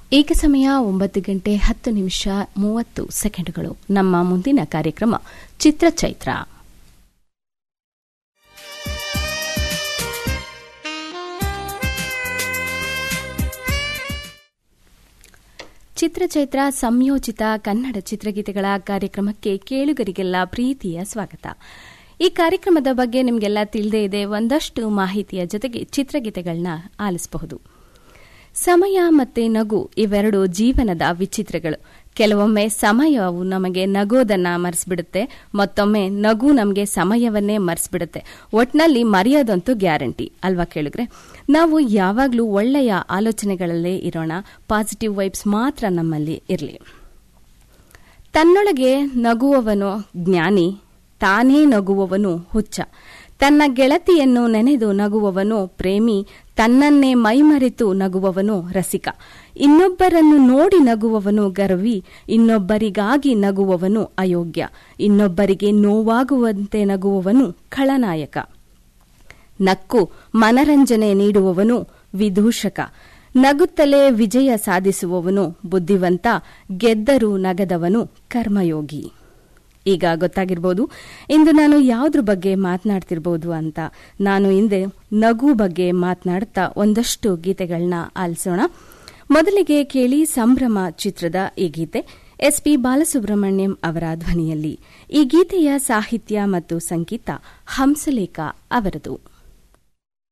ಈಗ ಸಮಯ ಒಂಬತ್ತು ಗಂಟೆ ಹತ್ತು ನಿಮಿಷ ಮೂವತ್ತು ಸೆಕೆಂಡುಗಳು ನಮ್ಮ ಮುಂದಿನ ಕಾರ್ಯಕ್ರಮ ಚಿತ್ರಚೈತ್ರ ಚಿತ್ರಚೈತ್ರ ಸಂಯೋಜಿತ ಕನ್ನಡ ಚಿತ್ರಗೀತೆಗಳ ಕಾರ್ಯಕ್ರಮಕ್ಕೆ ಕೇಳುಗರಿಗೆಲ್ಲ ಪ್ರೀತಿಯ ಸ್ವಾಗತ ಈ ಕಾರ್ಯಕ್ರಮದ ಬಗ್ಗೆ ನಿಮಗೆಲ್ಲ ತಿಳಿದೇ ಇದೆ ಒಂದಷ್ಟು ಮಾಹಿತಿಯ ಜೊತೆಗೆ ಚಿತ್ರಗೀತೆಗಳನ್ನ ಆಲಿಸಬಹುದು ಸಮಯ ಮತ್ತೆ ನಗು ಇವೆರಡು ಜೀವನದ ವಿಚಿತ್ರಗಳು ಕೆಲವೊಮ್ಮೆ ಸಮಯವು ನಮಗೆ ನಗೋದನ್ನ ಮರೆಸ್ಬಿಡುತ್ತೆ ಮತ್ತೊಮ್ಮೆ ನಗು ನಮಗೆ ಸಮಯವನ್ನೇ ಮರೆಸ್ಬಿಡುತ್ತೆ ಒಟ್ನಲ್ಲಿ ಮರೆಯೋದಂತೂ ಗ್ಯಾರಂಟಿ ಅಲ್ವಾ ಕೇಳಿದ್ರೆ ನಾವು ಯಾವಾಗಲೂ ಒಳ್ಳೆಯ ಆಲೋಚನೆಗಳಲ್ಲೇ ಇರೋಣ ಪಾಸಿಟಿವ್ ವೈಬ್ಸ್ ಮಾತ್ರ ನಮ್ಮಲ್ಲಿ ಇರಲಿ ತನ್ನೊಳಗೆ ನಗುವವನು ಜ್ಞಾನಿ ತಾನೇ ನಗುವವನು ಹುಚ್ಚ ತನ್ನ ಗೆಳತಿಯನ್ನು ನೆನೆದು ನಗುವವನು ಪ್ರೇಮಿ ತನ್ನನ್ನೇ ಮೈಮರೆತು ನಗುವವನು ರಸಿಕ ಇನ್ನೊಬ್ಬರನ್ನು ನೋಡಿ ನಗುವವನು ಗರ್ವಿ ಇನ್ನೊಬ್ಬರಿಗಾಗಿ ನಗುವವನು ಅಯೋಗ್ಯ ಇನ್ನೊಬ್ಬರಿಗೆ ನೋವಾಗುವಂತೆ ನಗುವವನು ಖಳನಾಯಕ ನಕ್ಕು ಮನರಂಜನೆ ನೀಡುವವನು ವಿದೂಷಕ ನಗುತ್ತಲೇ ವಿಜಯ ಸಾಧಿಸುವವನು ಬುದ್ಧಿವಂತ ಗೆದ್ದರೂ ನಗದವನು ಕರ್ಮಯೋಗಿ ಈಗ ಗೊತ್ತಾಗಿರ್ಬೋದು ಇಂದು ನಾನು ಯಾವುದ್ರ ಬಗ್ಗೆ ಮಾತನಾಡ್ತಿರ್ಬೋದು ಅಂತ ನಾನು ಹಿಂದೆ ನಗು ಬಗ್ಗೆ ಮಾತನಾಡ್ತಾ ಒಂದಷ್ಟು ಗೀತೆಗಳನ್ನ ಆಲಿಸೋಣ ಮೊದಲಿಗೆ ಕೇಳಿ ಸಂಭ್ರಮ ಚಿತ್ರದ ಈ ಗೀತೆ ಎಸ್ಪಿ ಬಾಲಸುಬ್ರಹ್ಮಣ್ಯಂ ಅವರ ಧ್ವನಿಯಲ್ಲಿ ಈ ಗೀತೆಯ ಸಾಹಿತ್ಯ ಮತ್ತು ಸಂಗೀತ ಹಂಸಲೇಖ ಅವರದು